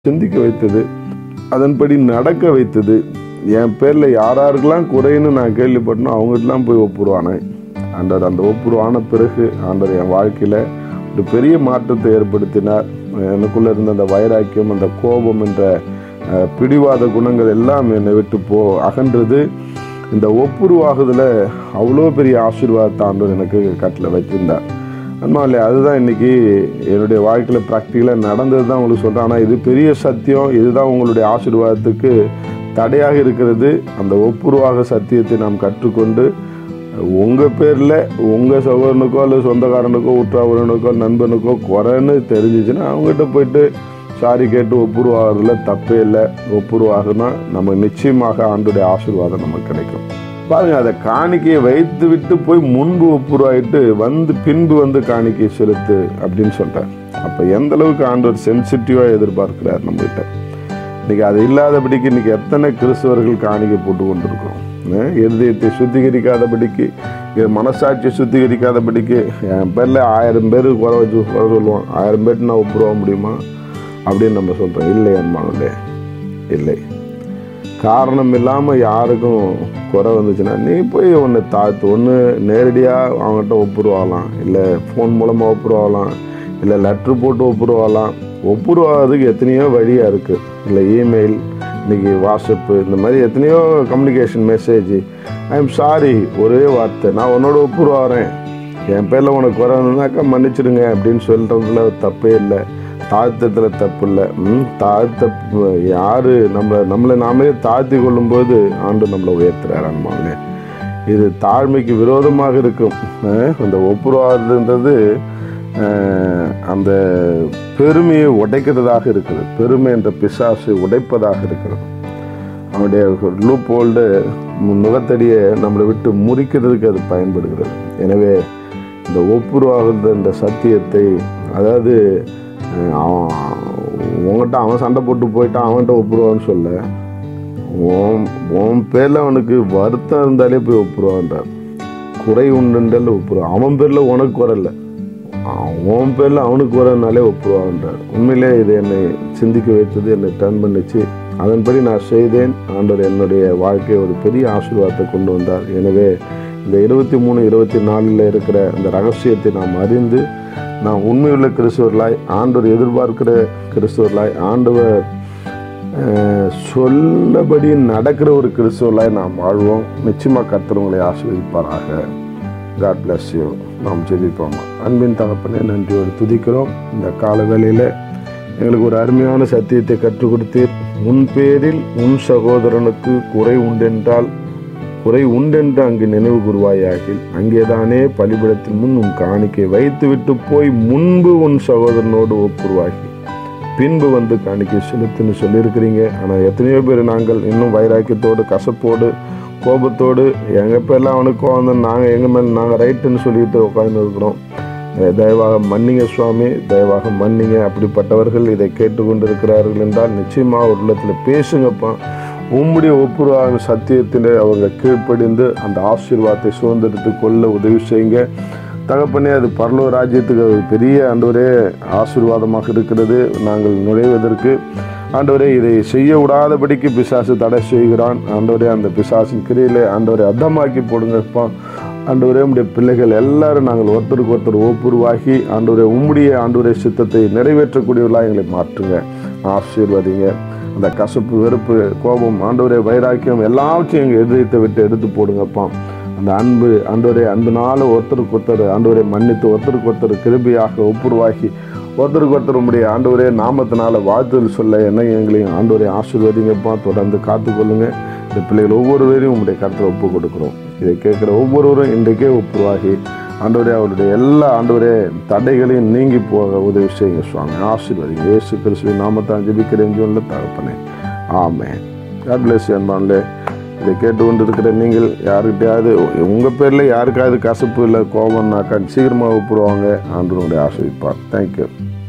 சிந்திக்க வைத்தது அதன்படி நடக்க வைத்தது என் பேரில் யாராருக்கெல்லாம் குறைன்னு நான் கேள்விப்பட்டனோ அவங்ககிட்டலாம் போய் ஒப்புருவானேன் ஆண்டவர் அந்த ஒப்புருவான பிறகு ஆண்டவர் என் வாழ்க்கையில் ஒரு பெரிய மாற்றத்தை ஏற்படுத்தினார் எனக்குள்ளே இருந்த அந்த வைராக்கியம் அந்த கோபம் என்ற அஹ், பிடிவாத குணங்கள் எல்லாம் என்னை விட்டு போ அகன்றது இந்த ஒப்புருவாகுதல அவ்வளோ பெரிய ஆசீர்வாதத்தை ஆண்டவர் எனக்கு கட்டில் வச்சிருந்தார் அன்பாலே அதுதான் இன்னைக்கு என்னுடைய வாழ்க்கையில் ப்ராக்டிக்கலாக நடந்தது தான் உங்களுக்கு சொல்கிறேன் ஆனால் இது பெரிய சத்தியம் இதுதான் உங்களுடைய ஆசீர்வாதத்துக்கு தடையாக இருக்கிறது அந்த ஒப்புருவாக சத்தியத்தை நாம் கற்றுக்கொண்டு உங்கள் பேரில் உங்கள் சகோதரனுக்கோ அல்லது சொந்தக்காரனுக்கோ உற்றாவுறனுக்கோ நண்பனுக்கோ குறைன்னு தெரிஞ்சிச்சுன்னா அவங்ககிட்ட போயிட்டு சாரி கேட்டு ஒப்புருவாகிறதுல தப்பே இல்லை ஒப்புருவாகுனா நம்ம நிச்சயமாக ஆண்டுடைய ஆசீர்வாதம் நமக்கு கிடைக்கும் பாருங்க அதை காணிக்கையை வைத்து விட்டு போய் முன்பு ஒப்புருவாயிட்டு வந்து பின்பு வந்து காணிக்கை செலுத்து அப்படின்னு சொல்றார் அப்ப எந்த அளவுக்கு ஆண்டவர் சென்சிட்டிவா எதிர்பார்க்கிறார் நம்மகிட்ட இன்னைக்கு அது இல்லாதபடிக்கு இன்னைக்கு எத்தனை கிறிஸ்தவர்கள் காணிக்கை போட்டு கொண்டிருக்கிறோம் அஹ் இருதயத்தை சுத்திகரிக்காதபடிக்கு என் மனசாட்சியை சுத்திகரிக்காதபடிக்கு என் பேர்ல ஆயிரம் பேர் குறை வச்சு குறை சொல்லுவான் ஆயிரம் பேர்ட்டு நான் ஒப்புருவ முடியுமா அப்படின்னு நம்ம சொல்றோம் இல்லை என்பாங்களே இல்லை காரணம் இல்லாமல் யாருக்கும் குறை வந்துச்சுன்னா நீ போய் ஒன்று தாழ்த்து ஒன்று நேரடியாக அவங்ககிட்ட ஒப்புருவாகலாம் இல்லை ஃபோன் மூலமாக ஒப்புருவாகலாம் இல்லை லெட்ரு போட்டு ஒப்புருவாகலாம் ஒப்புருவாகிறதுக்கு எத்தனையோ வழியாக இருக்குது இல்லை இமெயில் இன்னைக்கு வாட்ஸ்அப்பு இந்த மாதிரி எத்தனையோ communication message I am sorry ஒரே வார்த்தை நான் உன்னோட ஒப்புருவாகிறேன் என் பேரில் உனக்கு குறை வந்ததுனாக்கா மன்னிச்சிடுங்க அப்படின்னு சொல்கிறதுல தப்பே இல்லை தாழ்த்தத்தில் தப்பு இல்லை ம் தாழ்த்த யாரு நம்ம நம்மளை நாமே தாழ்த்தி கொள்ளும்போது ஆண்டு நம்மளை உயர்த்துறாரு அன்பாங்களே இது தாழ்மைக்கு விரோதமாக இருக்கும் அஹ் அந்த ஒப்புரவாதன்றது அஹ், அந்த பெருமையை உடைக்கிறதாக இருக்குது பெருமை என்ற பிசாசை உடைப்பதாக இருக்கிறது அவனுடைய லூப் ஹோல்டு நுகத்தடியை நம்மளை விட்டு முறிக்கிறதுக்கு அது பயன்படுகிறது எனவே இந்த ஒப்புருவாகுற இந்த சத்தியத்தை அதாவது அஹ், அவன் உங்கள்கிட்ட அவன் சண்டை போட்டு போயிட்டான் அவன்கிட்ட ஒப்புருவான்னு சொல்ல உன் உன் பேரில் அவனுக்கு வருத்தம் இருந்தாலே போய் ஒப்புருவான்றார் குறை உண்டுன்றால ஒப்புருவான் அவன் பேரில் உனக்கு குறை இல்லை உன் பேரில் அவனுக்கு குறைனாலே ஒப்புருவான்றார் உண்மையிலே இது என்னை சிந்திக்க வைத்தது என்னை டர்ன் பண்ணிச்சு அதன்படி நான் செய்தேன் ஆண்டவர் என்னுடைய வாழ்க்கையை ஒரு பெரிய ஆசீர்வாதத்தை கொண்டு வந்தார் எனவே இந்த இருபத்தி மூணு இருபத்தி நாலில் இருக்கிற இந்த ரகசியத்தை நாம் அறிந்து நாம் உண்மையுள்ள கிறிஸ்தவர்களாய் ஆண்டவர் எதிர்பார்க்கிற கிறிஸ்தவர்களாய் ஆண்டவர் அஹ், சொல்லபடி நடக்கிற ஒரு கிறிஸ்தவர்களாய் நாம் வாழ்வோம் நிச்சயமாக கர்த்தர் ஆசீர்வதிப்பாராக காட் bless யூ நாம் ஜெபிப்போம் அன்பின் தகப்பனே நன்றியோடு துதிக்கிறோம் இந்த கால வேளையில் எங்களுக்கு ஒரு அருமையான சத்தியத்தை கற்றுக் கொடுத்தீர் உன் பேரில் உன் சகோதரனுக்கு குறை உண்டென்றால் குறை உண்டென்று அங்கு நினைவு கூறுவாயாகில் அங்கேதானே பலிபிடத்தின் முன் உன் காணிக்கை வைத்துவிட்டு போய் முன்பு உன் சகோதரனோடு ஒப்புருவாகி பின்பு வந்து காணிக்கை செலுத்துன்னு சொல்லியிருக்கிறீங்க ஆனால் எத்தனையோ பேர் நாங்கள் இன்னும் வைராக்கியத்தோடு கசப்போடு கோபத்தோடு எங்கள் பேர்லாம் அவனுக்கு வந்து நாங்கள் எங்கள் மேல் நாங்கள் ரைட்டுன்னு சொல்லிட்டு உட்கார்ந்து இருக்கிறோம் அஹ் தயவாக மன்னிங்க சுவாமி தயவாக மன்னிங்க அப்படிப்பட்டவர்கள் இதை கேட்டுக்கொண்டு இருக்கிறார்கள் என்றால் நிச்சயமாக ஒரு உள்ளத்தில் பேசுங்கப்பா உம்முடைய ஒப்புரவான சத்தியத்தில் அவங்க கீழ்ப்படிந்து அந்த ஆசீர்வாதத்தை சுதந்திரத்து கொள்ள உதவி செய்யுங்க தகப்பனே அது பரலோ ராஜ்யத்துக்கு அது பெரிய ஆண்டவரே ஆசீர்வாதமாக இருக்கிறது நாங்கள் நுழைவதற்கு ஆண்டவரே இதை செய்ய விடாதபடிக்கு பிசாசு தடை செய்கிறான் ஆண்டவரே அந்த பிசாசின் கிரியிலே ஆண்டவரை அர்த்தமாக்கி போடுங்கப்பா ஆண்டவரே உம்முடைய பிள்ளைகள் எல்லாரும் நாங்கள் ஒருத்தருக்கு ஒருத்தர் ஒப்புருவாகி ஆண்டவரே உம்முடைய ஆண்டவரே சித்தத்தை நிறைவேற்றக்கூடியவர்களாக எங்களை மாற்றுங்க ஆசீர்வதிங்க அந்த கசப்பு வெறுப்பு கோபம் ஆண்டவரே வைராக்கியம் எல்லாவற்றையும் எங்கள் எதிர்த்தை விட்டு எடுத்து போடுங்கப்பா அந்த அன்பு ஆண்டவரே அன்புனால ஒருத்தருக்கு ஒருத்தர் ஆண்டவரை மன்னித்து ஒருத்தருக்கு ஒருத்தர் கிருபியாக ஒப்புருவாகி ஒருத்தருக்கு ஒருத்தர் உம்முடைய ஆண்டவரே நாமத்தினால வாழ்த்துதல் சொல்ல என்ன எங்களையும் ஆண்டவரை ஆசீர்வதிங்கப்பா தொடர்ந்து காத்துக்கொள்ளுங்க இந்த பிள்ளைகள் ஒவ்வொருவரையும் உங்களுடைய கருத்தில் ஒப்பு கொடுக்குறோம் இதை கேட்குற ஒவ்வொருவரும் இன்றைக்கே ஒப்புருவாகி ஆண்டவரே அவருடைய எல்லா ஆண்டவரே தடைகளையும் நீங்கி போக உதவி செய்யுங்க சுவாமி ஆசீர்வதிங்க இயேசு கிறிஸ்துவின் நாமத்தான் ஜெபிக்கிறேன் சொல்ல தகப்பனே ஆமே காட் பிளஸ் அன்பான்லே இதை கேட்டுக்கொண்டு இருக்கிற நீங்கள் யாருக்கிட்டையாவது உங்கள் பேரில் யாருக்காவது கசப்பு இல்லை கோபம்னாக்கா சீக்கிரமாக ஒப்புருவாங்க ஆண்டவனுடைய ஆசிரிப்பார் தேங்க்யூ